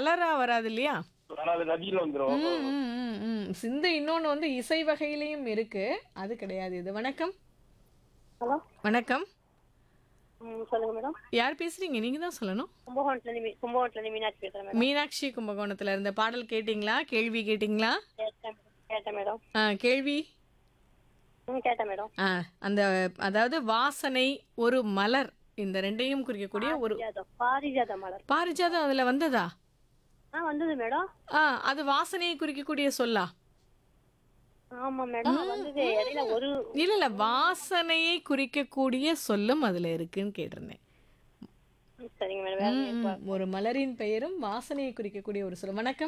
மலரா வராது இல்லையா ஆனா அது நதியில வந்துரும் ம், ம், ம், ம். சிந்து இன்னொன்னு வந்து இசை வகையிலையும் இருக்கு அது கிடையாது இது வணக்கம் ஹலோ வணக்கம் ம் சொல்லுங்க மேடம் யார் பேசுறீங்க நீங்க தான் சொல்லணும் கும்பகோணத்துலேருந்து மீ கும்பகோணத்துலேருந்து மீனாட்சி பேசுகிறேன் மேடம் மீனாட்சி கும்பகோணத்துல இருந்த பாடல் கேட்டிங்களா கேள்வி கேட்டிங்களா கேட்டேன் கேட்டேன் மேடம் ஆ, கேள்வி ம் கேட்டேன் மேடம் ஆ, அந்த அதாவது வாசனை ஒரு மலர் இந்த ரெண்டையும் குறிக்கக்கூடிய ஒரு பாரிஜாதம் பாரிஜாத மலர் பாரிஜாதம் அதுல வந்ததா ஆ வந்தது மேடம் ஆ அது வாசனையை குறிக்கக்கூடிய சொல்லா ஆமா மேடம் வந்தது இடையில ஒரு இல்ல இல்ல வாசனையை குறிக்கக்கூடிய சொல்லும் அதுல இருக்குன்னு கேட்டிருந்தேன் ம், சரிங்க மேடம் வேற ம், ம். ஒரு மலரின் பெயரும் வாசனையை குறிக்கக்கூடிய ஒரு சொல் வணக்கம்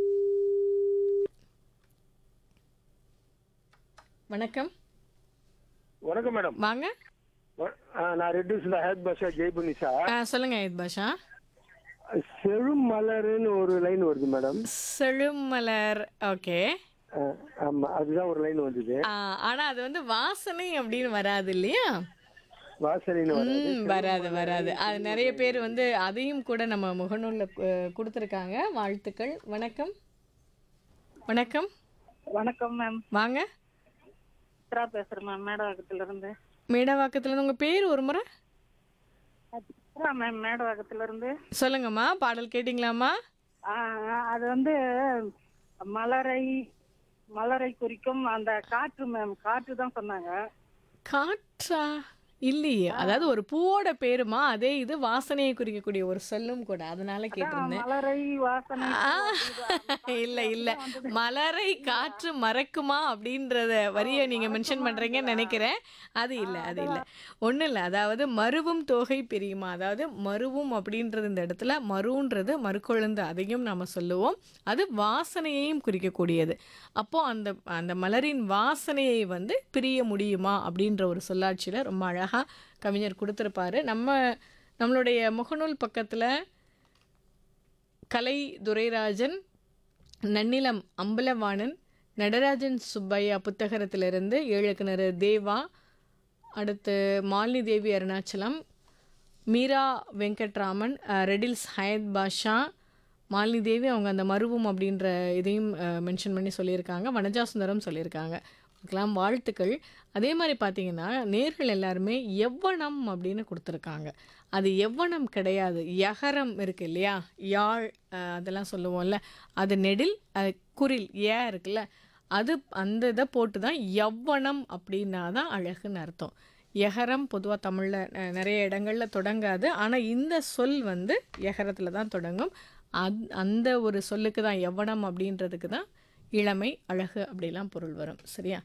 வணக்கம் வணக்கம் மேடம் வாங்க வ- ஆ, நான் ரெட்டியூஸ்ல ஹேத் பாஷா ஜெய்புனி சார் ஆ, சொல்லுங்க இது பாஷா செழுமலர்னு ஒரு லைன் வருது மேடம் செழுமலர் ஓகே ஆ, ஆமா அதுதான் ஒரு லைன் வந்தது ஆனா அது வந்து வாசனை அப்படின்னு வராது இல்லையா வாசலின்னு வராது ம், வராது வராது அது நிறைய பேர் வந்து அதையும் கூட நம்ம முகநூல்ல அஹ், கொடுத்திருக்காங்க வாழ்த்துக்கள் வணக்கம் வணக்கம் வணக்கம் மேம் வாங்க சித்ரா பேசுறேன் மேம் மேடவாக்கத்துல இருந்து மேடவாக்கத்துல இருந்து உங்க பேர் ஒரு முறை சித்ரா மேம் மேடவாக்கத்துல இருந்து சொல்லுங்கம்மா பாடல் கேட்டிங்களாம்மா ஆ, ஆ, அது வந்து மலரை மலரை குறிக்கும் அந்த காற்று மேம் காற்று தான் சொன்னாங்க காற்றா இல்லையே அதாவது ஒரு பூவோட பேருமா அதே இது வாசனையை குறிக்கக்கூடிய ஒரு சொல்லும் கூட அதனால கேட்டிருந்தேன் மலரை வாசனை ஆ, இல்ல இல்ல மலரை காற்று மறக்குமா அப்படின்றத வரிய நீங்க மென்ஷன் பண்றீங்கன்னு நினைக்கிறேன் அது இல்ல அது இல்ல ஒண்ணும் இல்ல அதாவது மருவும் தோகை பிரியுமா அதாவது மருவும் அப்படின்றது இந்த இடத்துல மருன்றது மறுக்கொழுந்து அதையும் நாம சொல்லுவோம் அது வாசனையையும் குறிக்கக்கூடியது அப்போ அந்த அந்த மலரின் வாசனையை வந்து பிரிய முடியுமா அப்படின்ற ஒரு சொல்லாட்சியில ரொம்ப அழகா கவிஞர் கொடுத்திருப்பாரு நம்ம நம்மளுடைய முகநூல் பக்கத்துல கலை துரைராஜன் நன்னிலம் அம்பலவாணன் நடராஜன் சுப்பையா புத்தகத்திலிருந்து ஏழு கிணறு தேவா அடுத்து மாலினி தேவி அருணாச்சலம் மீரா வெங்கட்ராமன் அஹ், ரெடில்ஸ் ஹயத் பாஷா மாலினி தேவி அவங்க அந்த மருவும் அப்படின்ற இதையும் மென்ஷன் பண்ணி சொல்லியிருக்காங்க வனஜா சுந்தரம் சொல்லியிருக்காங்க அதுக்கெல்லாம் வாழ்த்துக்கள் அதே மாதிரி பார்த்தீங்கன்னா நேர்கள் எல்லாருமே எவ்வனம் அப்படின்னு கொடுத்துருக்காங்க அது எவ்வனம் கிடையாது யகரம் இருக்கு இல்லையா யாழ் அஹ், அதெல்லாம் சொல்லுவோம்ல அது நெடில் அது குரில் ஏ இருக்குல்ல அது அந்த இதை போட்டு தான் யவ்வனம் அப்படின்னா தான் அழகுன்னு அர்த்தம் எகரம் பொதுவாக தமிழில் நிறைய இடங்களில் தொடங்காது ஆனால் இந்த சொல் வந்து எகரத்தில் தான் தொடங்கும் அந் அந்த ஒரு சொல்லுக்கு தான் யவ்வனம் அப்படின்றதுக்கு தான் இளமை அழகு அப்படிலாம் பொருள் வரும் சரியா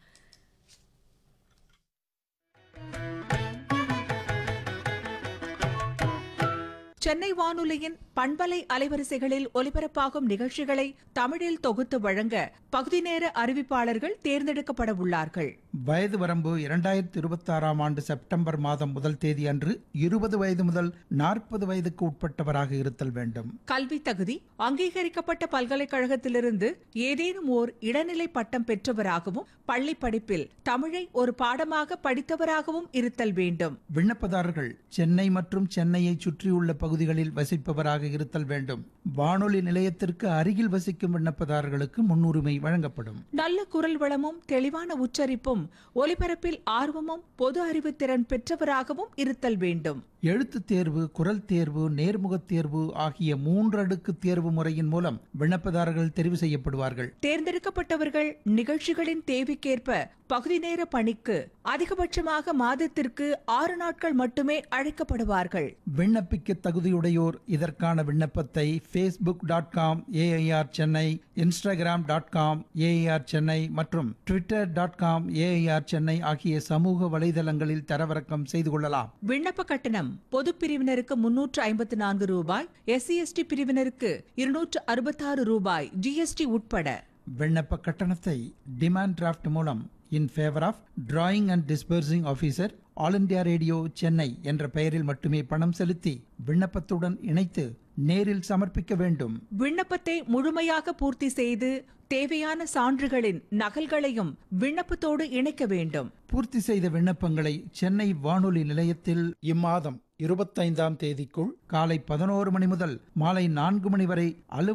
சென்னை வானொலியின் பண்பலை அலைவரிசைகளில் ஒலிபரப்பாகும் நிகழ்ச்சிகளை தமிழில் தொகுத்து வழங்க பகுதி நேர அறிவிப்பாளர்கள் தேர்ந்தெடுக்கப்பட உள்ளார்கள் வயது வரம்பு இரண்டாயிரத்தி இருபத்தாறாம் ஆண்டு செப்டம்பர் மாதம் முதல் தேதி அன்று இருபது வயது முதல் நாற்பது வயதுக்கு உட்பட்டவராக இருத்தல் வேண்டும் கல்வி தகுதி அங்கீகரிக்கப்பட்ட பல்கலைக்கழகத்திலிருந்து ஏதேனும் ஓர் இடைநிலை பட்டம் பெற்றவராகவும் பள்ளி படிப்பில் தமிழை ஒரு பாடமாக படித்தவராகவும் இருத்தல் வேண்டும் விண்ணப்பதாரர்கள் சென்னை மற்றும் சென்னையை சுற்றியுள்ள பகுதிகளில் வசிப்பவராக இருத்தல் வேண்டும் வானொலி நிலையத்திற்கு அருகில் வசிக்கும் விண்ணப்பதாரர்களுக்கு முன்னுரிமை வழங்கப்படும் நல்ல குரல் வளமும் தெளிவான உச்சரிப்பும் ஒலிபரப்பில் ஆர்வமும் பொது அறிவு திறன் பெற்றவராகவும் இருத்தல் வேண்டும் எழுத்துத் தேர்வு குரல் தேர்வு நேர்முகத் தேர்வு ஆகிய மூன்றடுக்கு தேர்வு முறையின் மூலம் விண்ணப்பதாரர்கள் தெரிவு செய்யப்படுவார்கள் தேர்ந்தெடுக்கப்பட்டவர்கள் நிகழ்ச்சிகளின் தேவைக்கேற்ப பகுதி நேர பணிக்கு அதிகபட்சமாக மாதத்திற்கு ஆறு நாட்கள் மட்டுமே அழைக்கப்படுவார்கள் விண்ணப்பிக்க தகுதியுடையோர் இதற்கான விண்ணப்பத்தை Facebook dot com AIR Chennai Instagram dot com AIR Chennai மற்றும் Twitter dot com AIR Chennai ஆகிய சமூக வலைதளங்களில் தரவிறக்கம் செய்து கொள்ளலாம் விண்ணப்ப கட்டணம் பொது பிரிவினருக்கு முன்னூற்று ஐம்பத்து நான்கு ரூபாய் எஸ்சி எஸ்டி பிரிவினருக்கு இருநூற்று அறுபத்தாறு ரூபாய் ஜிஎஸ்டி உட்பட விண்ணப்ப கட்டணத்தை டிமாண்ட் டிராஃப்ட் மூலம் in favour of drawing and disbursing officer all India radio Chennai என்ற பெயரில் மட்டுமே பணம் செலுத்தி விண்ணப்பத்துடன் இணைத்து நேரில் சமர்ப்பிக்க வேண்டும் விண்ணப்பத்தை முழுமையாக பூர்த்தி செய்து தேவையான சான்றுகளின் நகல்களையும் விண்ணப்பத்தோடு இணைக்க வேண்டும் பூர்த்தி செய்த விண்ணப்பங்களை சென்னை வானொலி நிலையத்தில் இம்மாதம் இருபத்தைந்தாம் தேதிக்குள் காலை பதினோரு மணி முதல் மாலை நான்கு மணி வரை அலுவலக